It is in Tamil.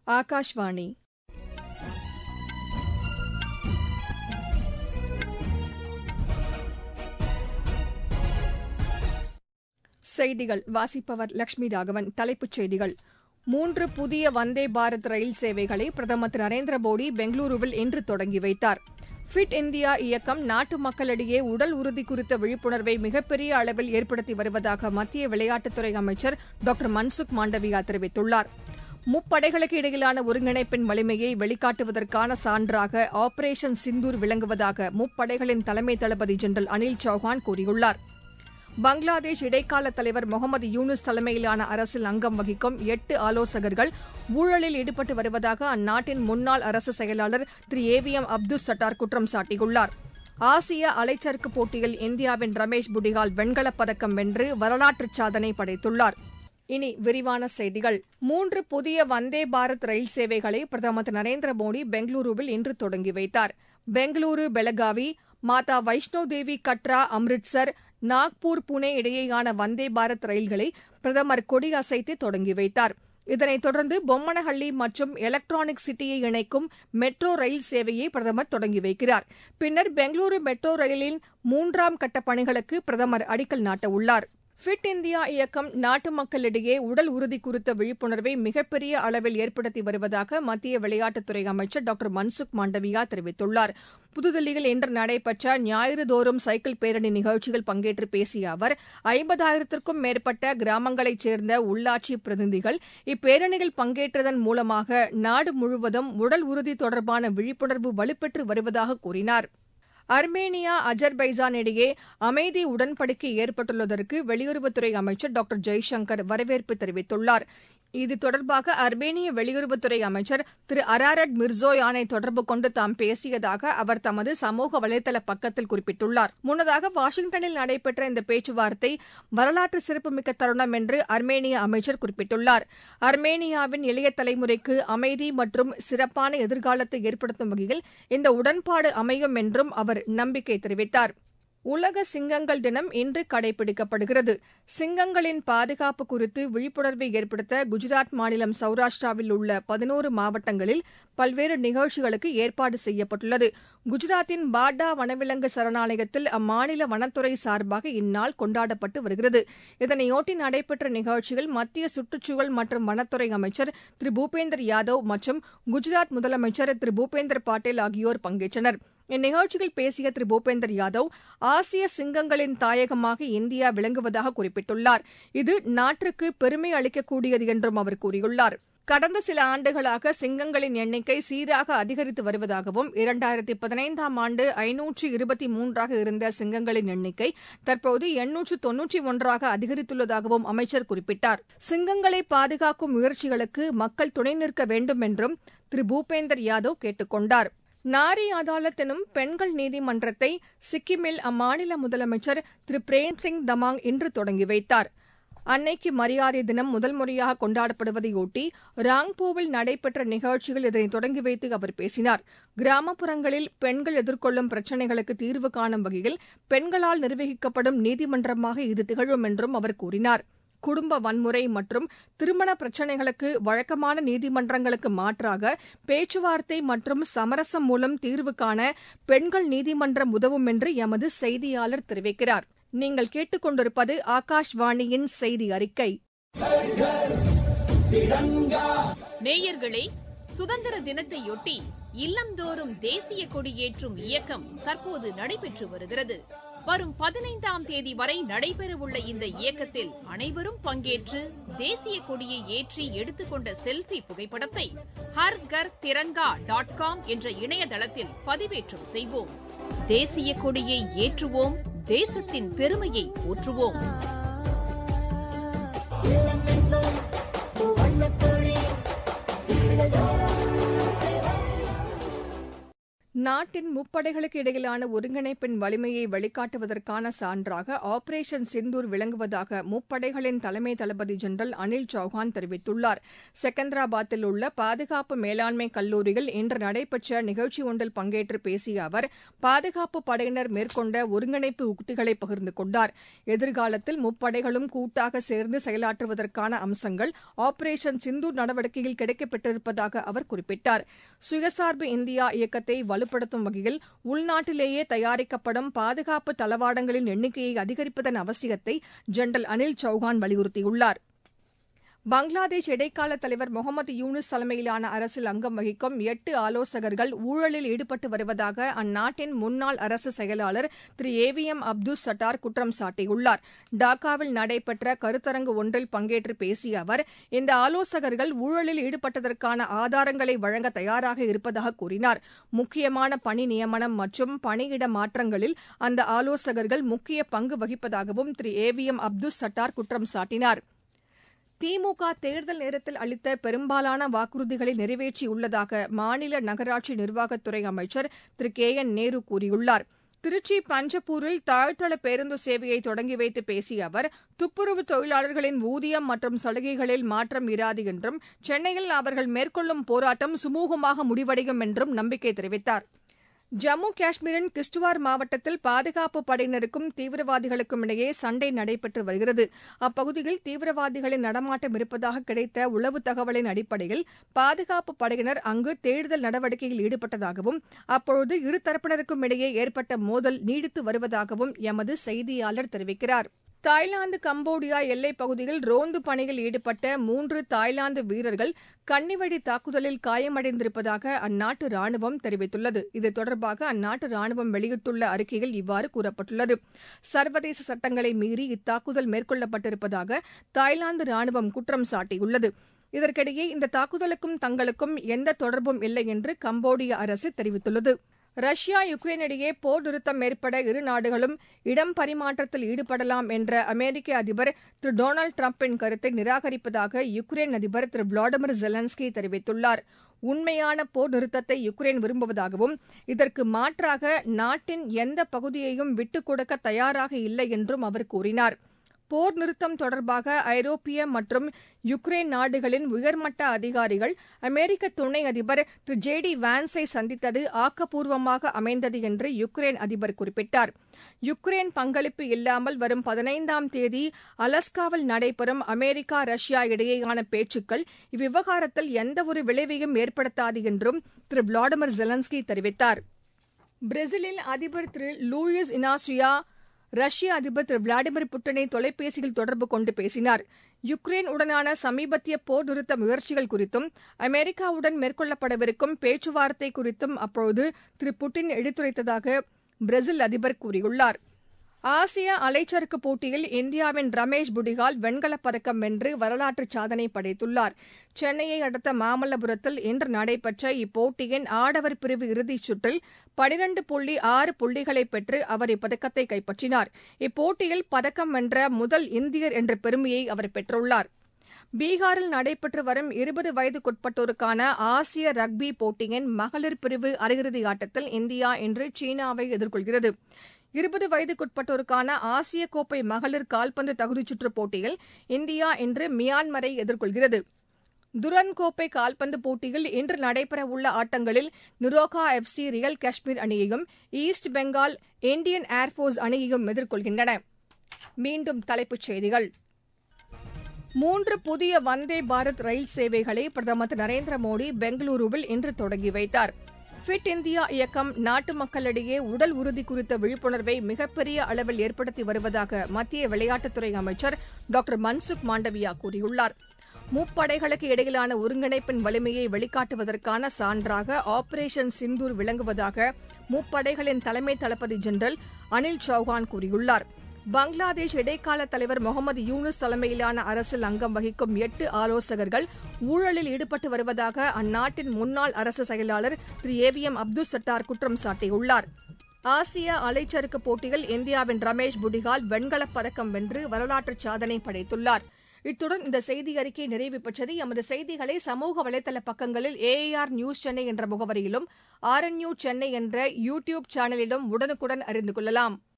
ஆகாஷ்வாணி செய்திகள் வாசிப்பவர் லட்சுமி ராகவன் தலைப்புச் செய்திகள் மூன்று புதிய வந்தே பாரத் ரயில் சேவைகளை பிரதமர் திரு நரேந்திர மோடி பெங்களூருவில் இன்று தொடங்கி வைத்தார் ஃபிட் இந்தியா இயக்கம் நாட்டு மக்களிடையே உடல் உறுதி குறித்த விழிப்புணர்வை மிகப்பெரிய அளவில் ஏற்படுத்தி வருவதாக மத்திய விளையாட்டுத்துறை அமைச்சர் டாக்டர் மன்சுக் மாண்டவியா தெரிவித்துள்ளார் முப்படைகளுக்கு இடையிலான ஒருங்கிணைப்பின் வலிமையை வெளிக்காட்டுவதற்கான சான்றாக ஆபரேஷன் சிந்தூர் விளங்குவதாக முப்படைகளின் தலைமை தளபதி ஜெனரல் அனில் சௌஹான் கூறியுள்ளார் பங்களாதேஷ் இடைக்கால தலைவர் முகமது யூனுஸ் தலைமையிலான அரசில் அங்கம் வகிக்கும் எட்டு ஆலோசகர்கள் ஊழலில் ஈடுபட்டு வருவதாக அந்நாட்டின் முன்னாள் அரசு செயலாளர் Thiru A V M Abdul Sattar குற்றம் சாட்டியுள்ளார் ஆசிய அலைச்சறுக்கு போட்டியில் இந்தியாவின் ரமேஷ் புடிகால் வெண்கலப் பதக்கம் வென்று வரலாற்றுச் சாதனை படைத்துள்ளார் இனி விரிவான செய்திகள் மூன்று புதிய வந்தே பாரத் ரயில் சேவைகளை பிரதமர் திரு நரேந்திர மோடி பெங்களூருவில் இன்று தொடங்கி வைத்தார் பெங்களூரு பெலகாவி மாதா வைஷ்ணோ தேவி கட்ரா அம்ரிட்சர் நாக்பூர் புனே இடையேயான வந்தே பாரத் ரயில்களை பிரதமர் கொடியசைத்து தொடங்கி வைத்தார் இதனைத் தொடர்ந்து பொம்மனஹள்ளி மற்றும் எலக்ட்ரானிக் சிட்டியை இணைக்கும் மெட்ரோ ரயில் சேவையை பிரதமர் தொடங்கி வைக்கிறார் பின்னர் பெங்களூரு மெட்ரோ ரயிலின் மூன்றாம் கட்ட பணிகளுக்கு பிரதமர் அடிக்கல் நாட்டவுள்ளார் ஃபிட் இந்தியா இயக்கம் நாட்டு மக்களிடையே உடல் உறுதி குறித்த விழிப்புணர்வை மிகப்பெரிய அளவில் ஏற்படுத்தி வருவதாக மத்திய விளையாட்டுத்துறை அமைச்சர் டாக்டர் மன்சுக் மாண்டவியா தெரிவித்துள்ளார் புதுதில்லியில் இன்று நடைபெற்ற ஞாயிறுதோறும் சைக்கிள் பேரணி நிகழ்ச்சியில் பங்கேற்று பேசிய அவர் ஐம்பதாயிரத்திற்கும் மேற்பட்ட கிராமங்களைச் சேர்ந்த உள்ளாட்சி பிரதிநிதிகள் இப்பேரணியில் பங்கேற்றதன் மூலமாக நாடு முழுவதும் உடல் உறுதி தொடர்பான விழிப்புணர்வு வலுப்பெற்று வருவதாக கூறினார் அர்மேனியா அஜர்பைஜான் இடையே அமைதி உடன்படிக்கை ஏற்பட்டுள்ளதற்கு வெளியுறவுத்துறை அமைச்சர் டாக்டர் ஜெய்சங்கர் வரவேற்பு தெரிவித்துள்ளார் இது தொடர்பாக அர்மேனிய வெளியுறவுத்துறை அமைச்சர் திரு அராரட் மிர்சோயானை தொடர்பு கொண்டு தாம் பேசியதாக அவர் தமது சமூக வலைதள பக்கத்தில் குறிப்பிட்டுள்ளார் முன்னதாக வாஷிங்டனில் நடைபெற்ற இந்த பேச்சுவார்த்தை வரலாற்று சிறப்புமிக்க தருணம் என்று அர்மேனிய அமைச்சர் குறிப்பிட்டுள்ளார் அர்மேனியாவின் இளைய தலைமுறைக்கு அமைதி மற்றும் சிறப்பான எதிர்காலத்தை ஏற்படுத்தும் வகையில் இந்த உடன்பாடு அமையும் என்றும் அவர் நம்பிக்கை தெரிவித்தார் உலக சிங்கங்கள் தினம் இன்று கடைபிடிக்கப்படுகிறது சிங்கங்களின் பாதுகாப்பு குறித்து விழிப்புணர்வை ஏற்படுத்த குஜராத் மாநிலம் சௌராஷ்டிராவில் உள்ள பதினோரு மாவட்டங்களில் பல்வேறு நிகழ்ச்சிகளுக்கு ஏற்பாடு செய்யப்பட்டுள்ளது குஜராத்தின் பாட்டா வனவிலங்கு சரணாலயத்தில் அம்மாநில வனத்துறை சார்பாக இந்நாள் கொண்டாடப்பட்டு வருகிறது இதனையொட்டி நடைபெற்ற நிகழ்ச்சியில் மத்திய சுற்றுச்சூழல் மற்றும் வனத்துறை அமைச்சர் திரு பூபேந்தர் யாதவ் மற்றும் குஜராத் முதலமைச்சர் திரு பூபேந்தர் பாட்டேல் ஆகியோர் பங்கேற்றனர் இந்நிகழ்ச்சியில் பேசிய திரு பூபேந்தர் யாதவ் ஆசிய சிங்கங்களின் தாயகமாக இந்தியா விளங்குவதாக குறிப்பிட்டுள்ளார் இது நாட்டிற்கு பெருமை அளிக்கக்கூடியது என்றும் அவர் கூறியுள்ளார் கடந்த சில ஆண்டுகளாக சிங்கங்களின் எண்ணிக்கை சீராக அதிகரித்து வருவதாகவும் இரண்டாயிரத்தி பதினைந்தாம் ஆண்டு ஐநூற்று இருபத்தி மூன்றாக இருந்த சிங்கங்களின் எண்ணிக்கை தற்போது எண்ணூற்று தொன்னூற்றி ஒன்றாக அதிகரித்துள்ளதாகவும் அமைச்சர் குறிப்பிட்டார் சிங்கங்களை பாதுகாக்கும் முயற்சிகளுக்கு மக்கள் துணை நிற்க வேண்டும் என்றும் திரு பூபேந்தர் யாதவ் கேட்டுக் கொண்டார் நாரி அதாலத் எனும் பெண்கள் நீதிமன்றத்தை சிக்கிமில் அம்மாநில முதலமைச்சர் திரு பிரேம்சிங் தமாங் இன்று தொடங்கி வைத்தார் அன்னைக்கு மரியாதை தினம் முதல் முறையாக கொண்டாடப்படுவதையொட்டி ராங்போவில் நடைபெற்ற நிகழ்ச்சியில் இதனை தொடங்கி வைத்து அவர் பேசினார் கிராமப்புறங்களில் பெண்கள் எதிர்கொள்ளும் பிரச்சினைகளுக்கு தீர்வு காணும் வகையில் பெண்களால் நிர்வகிக்கப்படும் நீதிமன்றமாக இது திகழும் என்றும் அவர் கூறினார் குடும்ப வன்முறை மற்றும் திருமண பிரச்சினைகளுக்கு வழக்கமான நீதிமன்றங்களுக்கு மாற்றாக பேச்சுவார்த்தை மற்றும் சமரசம் மூலம் தீர்வு காண பெண்கள் நீதிமன்றம் உதவும் என்று எமது செய்தியாளர் தெரிவிக்கிறார் நீங்கள் கேட்டுக்கொண்டிருப்பது ஆகாஷ்வாணியின் செய்தி அறிக்கை நேயர்களே சுதந்திர தினத்தையொட்டி இல்லந்தோறும் தேசிய கொடியேற்றும் இயக்கம் தற்போது நடைபெற்று வருகிறது வரும் பதினைந்தாம் தேதி வரை நடைபெறவுள்ள இந்த இயக்கத்தில் அனைவரும் பங்கேற்று தேசிய கொடியை ஏற்றி எடுத்துக்கொண்ட செல்ஃபி புகைப்படத்தை ஹர் கர் திரங்கா டாட் காம் என்ற இணையதளத்தில் பதிவேற்றம் செய்வோம் தேசிய கொடியை ஏற்றுவோம் தேசத்தின் பெருமையை போற்றுவோம் நாட்டின் முப்படைகளுக்கு இடையிலான ஒருங்கிணைப்பின் வலிமையை வெளிக்காட்டுவதற்கான சான்றாக ஆபரேஷன் சிந்தூர் விளங்குவதாக முப்படைகளின் தலைமை தளபதி ஜெனரல் அனில் சௌஹான் தெரிவித்துள்ளார் செகந்திராபாத்தில் உள்ள பாதுகாப்பு மேலாண்மை கல்லூரியில் இன்று நடைபெற்ற நிகழ்ச்சி ஒன்றில் பங்கேற்று பேசிய அவர் பாதுகாப்பு படையினர் மேற்கொண்ட ஒருங்கிணைப்பு உக்திகளை பகிர்ந்து கொண்டார் எதிர்காலத்தில் முப்படைகளும் கூட்டாக சேர்ந்து செயலாற்றுவதற்கான அம்சங்கள் ஆபரேஷன் சிந்தூர் நடவடிக்கையில் கிடைக்கப்பெற்றிருப்பதாக அவர் குறிப்பிட்டார் சுயசார்பு இந்தியா இயக்கத்தை வலுப்படுத்தும் வகையில் உள்நாட்டிலேயே தயாரிக்கப்படும் பாதுகாப்பு தளவாடங்களின் எண்ணிக்கையை அதிகரிப்பதன் அவசியத்தை ஜெனரல் அனில் சௌஹான் வலியுறுத்தியுள்ளார் பங்களாதேஷ் இடைக்கால தலைவர் முகமது யூனிஸ் தலைமையிலான அரசில் அங்கம் வகிக்கும் எட்டு ஆலோசகர்கள் ஊழலில் ஈடுபட்டு வருவதாக அந்நாட்டின் முன்னாள் அரசு செயலாளர் Thiru A V M Abdul Sattar குற்றம் சாட்டியுள்ளார் டாக்காவில் நடைபெற்ற கருத்தரங்கு ஒன்றில் பங்கேற்று பேசிய அவர் இந்த ஆலோசகர்கள் ஊழலில் ஈடுபட்டதற்கான ஆதாரங்களை வழங்க தயாராக இருப்பதாக கூறினார் முக்கியமான பணி நியமனம் மற்றும் பணியிட மாற்றங்களில் அந்த ஆலோசகர்கள் முக்கிய பங்கு வகிப்பதாகவும் Thiru A V M Abdul Sattar குற்றம் சாட்டினார் திமுக தேர்தல் நேரத்தில் அளித்த பெரும்பாலான வாக்குறுதிகளை நிறைவேற்றியுள்ளதாக மாநில நகராட்சி நிர்வாகத்துறை அமைச்சர் திரு கே என் நேரு கூறியுள்ளார் திருச்சி பஞ்சப்பூரில் தாழ்த்தள பேருந்து சேவையை தொடங்கி வைத்து பேசிய அவர் துப்புரவு தொழிலாளர்களின் ஊதியம் மற்றும் சலுகைகளில் மாற்றம் இராது என்றும் சென்னையில் அவர்கள் மேற்கொள்ளும் போராட்டம் சுமூகமாக முடிவடையும் என்றும் நம்பிக்கை தெரிவித்தார் ஜம்மு காஷ்மீரின் கிஸ்துவார் மாவட்டத்தில் பாதுகாப்பு படையினருக்கும் தீவிரவாதிகளுக்கும் இடையே சண்டை நடைபெற்று வருகிறது அப்பகுதியில் தீவிரவாதிகளின் நடமாட்டம் இருப்பதாக கிடைத்த உளவு தகவலின் அடிப்படையில் பாதுகாப்பு படையினர் அங்கு தேடுதல் நடவடிக்கையில் ஈடுபட்டதாகவும் அப்பொழுது இருதரப்பினருக்கும் இடையே ஏற்பட்ட மோதல் நீடித்து வருவதாகவும் எமது செய்தியாளர் தெரிவிக்கிறார் தாய்லாந்து கம்போடியா எல்லைப் பகுதியில் ரோந்து பணியில் ஈடுபட்ட மூன்று தாய்லாந்து வீரர்கள் கன்னிவழி தாக்குதலில் காயமடைந்திருப்பதாக அந்நாட்டு ராணுவம் தெரிவித்துள்ளது இது தொடர்பாக அந்நாட்டு ராணுவம் வெளியிட்டுள்ள அறிக்கையில் இவ்வாறு கூறப்பட்டுள்ளது சர்வதேச சட்டங்களை மீறி இத்தாக்குதல் மேற்கொள்ளப்பட்டிருப்பதாக தாய்லாந்து ராணுவம் குற்றம் சாட்டியுள்ளது இதற்கிடையே இந்த தாக்குதலுக்கும் தங்களுக்கும் எந்த தொடர்பும் இல்லை என்று கம்போடிய அரசு தெரிவித்துள்ளது ரஷ்யா யுக்ரைன் இடையே போர் நிறுத்தம் ஏற்பட இரு நாடுகளும் இடம் பரிமாற்றத்தில் ஈடுபடலாம் என்ற அமெரிக்க அதிபர் திரு டொனால்டு டிரம்பின் கருத்தை நிராகரிப்பதாக யுக்ரைன் அதிபர் திரு விளாடிமிர் ஜெலன்ஸ்கி தெரிவித்துள்ளார் உண்மையான போர் நிறுத்தத்தை யுக்ரைன் விரும்புவதாகவும் இதற்கு மாற்றாக நாட்டின் எந்த பகுதியையும் விட்டுக் கொடுக்க தயாராக இல்லை என்றும் அவர் கூறினார் போர் நிறுத்தம் தொடர்பாக ஐரோப்பிய மற்றும் யுக்ரைன் நாடுகளின் உயர்மட்ட அதிகாரிகள் அமெரிக்க துணை அதிபர் திரு ஜே டி வான்ஸை சந்தித்தது ஆக்கப்பூர்வமாக அமைந்தது என்று யுக்ரைன் அதிபர் குறிப்பிட்டார் யுக்ரைன் பங்களிப்பு இல்லாமல் வரும் பதினைந்தாம் தேதி அலஸ்காவில் நடைபெறும் அமெரிக்கா ரஷ்யா இடையேயான பேச்சுக்கள் இவ்விவகாரத்தில் எந்தவொரு விளைவையும் ஏற்படுத்தாது என்றும் திரு விளாடிமிர் ஜெலன்ஸ்கி தெரிவித்தார் பிரேசிலில் அதிபர் திரு லூயிஸ் இனாசியா ரஷ்ய அதிபர் திரு விளாடிமிர் புட்டினை தொலைபேசியில் தொடர்பு கொண்டு பேசினார் யுக்ரைன் உடனான சமீபத்திய போர் நிறுத்த முயற்சிகள் குறித்தும் அமெரிக்காவுடன் மேற்கொள்ளப்படவிருக்கும் பேச்சுவார்த்தை குறித்தும் அப்போது திரு புட்டின் எடுத்துரைத்ததாக பிரேசில் அதிபர் கூறியுள்ளார் ஆசிய அலைச்சறுக்கு போட்டியில் இந்தியாவின் ரமேஷ் புடிகால் வெண்கலப் பதக்கம் வென்று வரலாற்று சாதனை படைத்துள்ளார் சென்னையை அடுத்த மாமல்லபுரத்தில் இன்று நடைபெற்ற இப்போட்டியின் ஆடவர் பிரிவு இறுதிச் சுற்றில் பனிரண்டு புள்ளி ஆறு புள்ளிகளை பெற்று அவர் இப்பதக்கத்தை கைப்பற்றினார் இப்போட்டியில் பதக்கம் வென்ற முதல் இந்தியர் என்ற பெருமையை அவர் பெற்றுள்ளார் பீகாரில் நடைபெற்று வரும் இருபது வயதுக்குட்பட்டோருக்கான ஆசிய ரக்பி போட்டியின் மகளிர் பிரிவு அரையிறுதி ஆட்டத்தில் இந்தியா இன்று சீனாவை எதிர்கொள்கிறது இருபது வயதுக்குட்பட்டோருக்கான ஆசிய கோப்பை மகளிர் கால்பந்து தகுதிச்சுற்றுப் போட்டியில் இந்தியா இன்று மியான்மரை எதிர்கொள்கிறது துரன் கோப்பை கால்பந்து போட்டியில் இன்று நடைபெறவுள்ள ஆட்டங்களில் Neroca F C Real Kashmir அணியையும் ஈஸ்ட் பெங்கால் இந்தியன் ஏர்போர்ஸ் அணியையும் எதிர்கொள்கின்றன மீண்டும் தலைப்புச் செய்திகள் மூன்று புதிய வந்தே பாரத் ரயில் சேவைகளை பிரதமர் திரு நரேந்திர மோடி பெங்களூருவில் இன்று தொடங்கி வைத்தார் ஃபிட் இந்தியா இயக்கம் நாட்டு மக்களிடையே உடல் உறுதி குறித்த விழிப்புணர்வை மிகப்பெரிய அளவில் ஏற்படுத்தி வருவதாக மத்திய விளையாட்டுத்துறை அமைச்சர் டாக்டர் மன்சுக் மாண்டவியா கூறியுள்ளார் முப்படைகளுக்கு இடையிலான ஒருங்கிணைப்பின் வலிமையை வெளிக்காட்டுவதற்கான சான்றாக ஆபரேஷன் சிந்தூர் விளங்குவதாக முப்படைகளின் தலைமை தளபதி ஜெனரல் அனில் சௌஹான் கூறியுள்ளார் பங்களாதேஷ் இடைக்கால தலைவர் முகமது யூனுஸ் தலைமையிலான அரசில் அங்கம் வகிக்கும் எட்டு ஆலோசகர்கள் ஊழலில் ஈடுபட்டு வருவதாக அந்நாட்டின் முன்னாள் அரசு செயலாளர் Thiru A V M Abdul Sattar குற்றம் சாட்டியுள்ளார் ஆசிய அலைச்சறுக்கு போட்டியில் இந்தியாவின் ரமேஷ் புடிகால் வெண்கலப் பதக்கம் வென்று வரலாற்று சாதனை படைத்துள்ளார் இத்துடன் இந்த செய்தி அறிக்கை நிறைவு பெற்றது எமது செய்திகளை சமூக வலைதள பக்கங்களில் ஏஐஆர் நியூஸ் சென்னை என்ற முகவரியிலும் ஆர்என்யூ சென்னை என்ற யூ டியூப் சேனலிலும் உடனுக்குடன் அறிந்து கொள்ளலாம்